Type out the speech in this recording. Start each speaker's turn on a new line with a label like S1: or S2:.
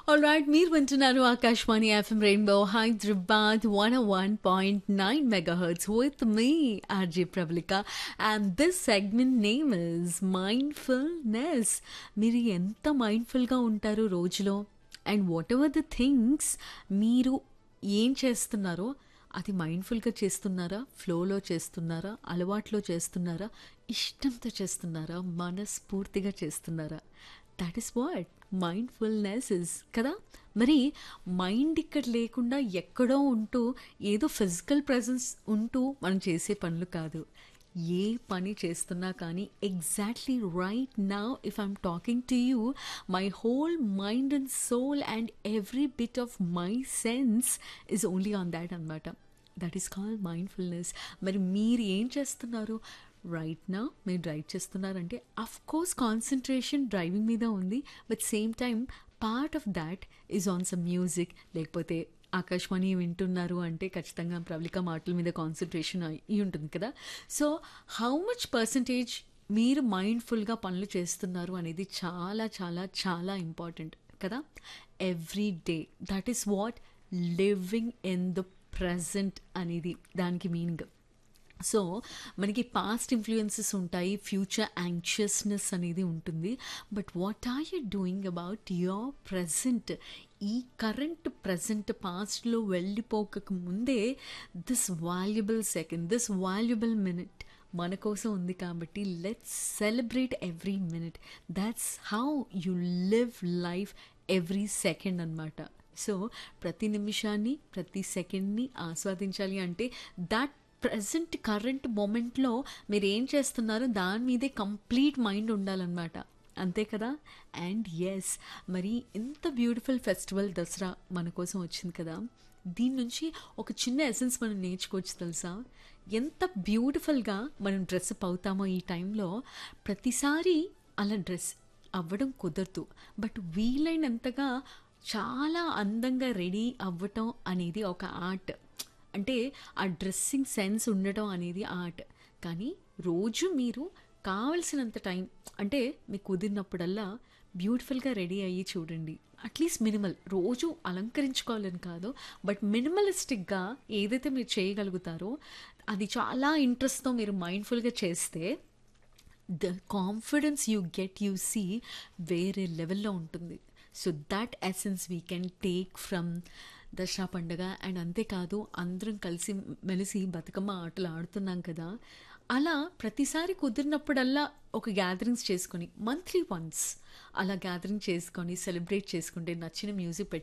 S1: all right మీరు వింటున్నారు Akashvani FM rainbow Hyderabad one one point nine megahertz with me RJ Prabalika and this segment name is mindfulness మీరు ఎంత మైండ్ఫుల్గా ఉంటారు రోజులో and whatever the things మీరు ఏం చేస్తున్నారో అది మైండ్ఫుల్గా చేస్తున్నారా ఫ్లోలో చేస్తున్నారా అలవాట్లో చేస్తున్నారా ఇష్టంతో చేస్తున్నారా మనస్ఫూర్తిగా చేస్తున్నారా that is what mindfulness is కదా మరి మైండ్ ఇక్కడ లేకుండా ఎక్కడో ఉంటూ ఏదో ఫిజికల్ ప్రజెన్స్ ఉంటూ మనం చేసే పనులు కాదు ఏ పని చేస్తున్నా కానీ exactly right now if I'm talking to you my whole mind and soul and every bit of my sense is only on that అనమాట దట్ ఈస్ కాల్ మైండ్ఫుల్నెస్ మరి మీరు ఏం చేస్తున్నారు రైట్ నా మీరు డ్రైవ్ చేస్తున్నారంటే అఫ్ కోర్స్ కాన్సన్ట్రేషన్ డ్రైవింగ్ మీద ఉంది but same time part of that is on some music లేకపోతే ఆకాశవాణి వింటున్నారు అంటే ఖచ్చితంగా ప్రవళిక మాటల మీద కాన్సన్ట్రేషన్ అయి ఉంటుంది కదా సో హౌ మచ్ పర్సంటేజ్ మీరు మైండ్ఫుల్గా పనులు చేస్తున్నారు అనేది చాలా చాలా చాలా ఇంపార్టెంట్ కదా every day that is what living in the present అనేది దానికి మీనింగ్ సో మనకి పాస్ట్ ఇన్ఫ్లుయెన్సెస్ ఉంటాయి ఫ్యూచర్ యాంగ్షియస్నెస్ అనేది ఉంటుంది but what are you doing about your present ఈ కరెంట్ ప్రజెంట్ పాస్ట్లో వెళ్ళిపోక ముందే this valuable second this valuable minute మన కోసం ఉంది కాబట్టి let's celebrate every minute that's how you live life every second అనమాట సో ప్రతి నిమిషాన్ని ప్రతి సెకండ్ని ఆస్వాదించాలి అంటే దట్ ప్రజెంట్ కరెంట్ మూమెంట్లో మీరు ఏం చేస్తున్నారో దాని మీదే కంప్లీట్ మైండ్ ఉండాలన్నమాట అంతే కదా అండ్ ఎస్ మరి ఇంత బ్యూటిఫుల్ ఫెస్టివల్ దసరా మన కోసం వచ్చింది కదా దీని నుంచి ఒక చిన్న ఎసెన్స్ మనం నేర్చుకోవచ్చు తెలుసా ఎంత బ్యూటిఫుల్గా మనం డ్రెస్అప్ అవుతామో ఈ టైంలో ప్రతిసారి అలా డ్రెస్ అవ్వడం కుదరదు బట్ వీలైనంతగా చాలా అందంగా రెడీ అవ్వటం అనేది ఒక ఆర్ట్ అంటే ఆ డ్రెస్సింగ్ సెన్స్ ఉండటం అనేది ఆర్ట్ కానీ రోజు మీరు కావలసినంత టైం అంటే మీకు కుదిరినప్పుడల్లా బ్యూటిఫుల్గా రెడీ అయ్యి చూడండి అట్లీస్ట్ మినిమల్ రోజు అలంకరించుకోవాలని కాదు బట్ మినిమలిస్టిక్గా ఏదైతే మీరు చేయగలుగుతారో అది చాలా ఇంట్రెస్ట్తో మీరు మైండ్ఫుల్గా చేస్తే the confidence you get you see వేరే లెవెల్లో ఉంటుంది so that essence we can take from Dasara పండుగ అండ్ అంతేకాదు అందరం కలిసి మెలిసి బతుకమ్మ ఆటలు ఆడుతున్నాం కదా అలా ప్రతిసారి కుదిరినప్పుడల్లా ఒక గ్యాదరింగ్స్ చేసుకొని మంత్లీ వన్స్ అలా గ్యాదరింగ్ చేసుకొని సెలబ్రేట్ చేసుకుంటే నచ్చిన మ్యూజిక్ పెట్టి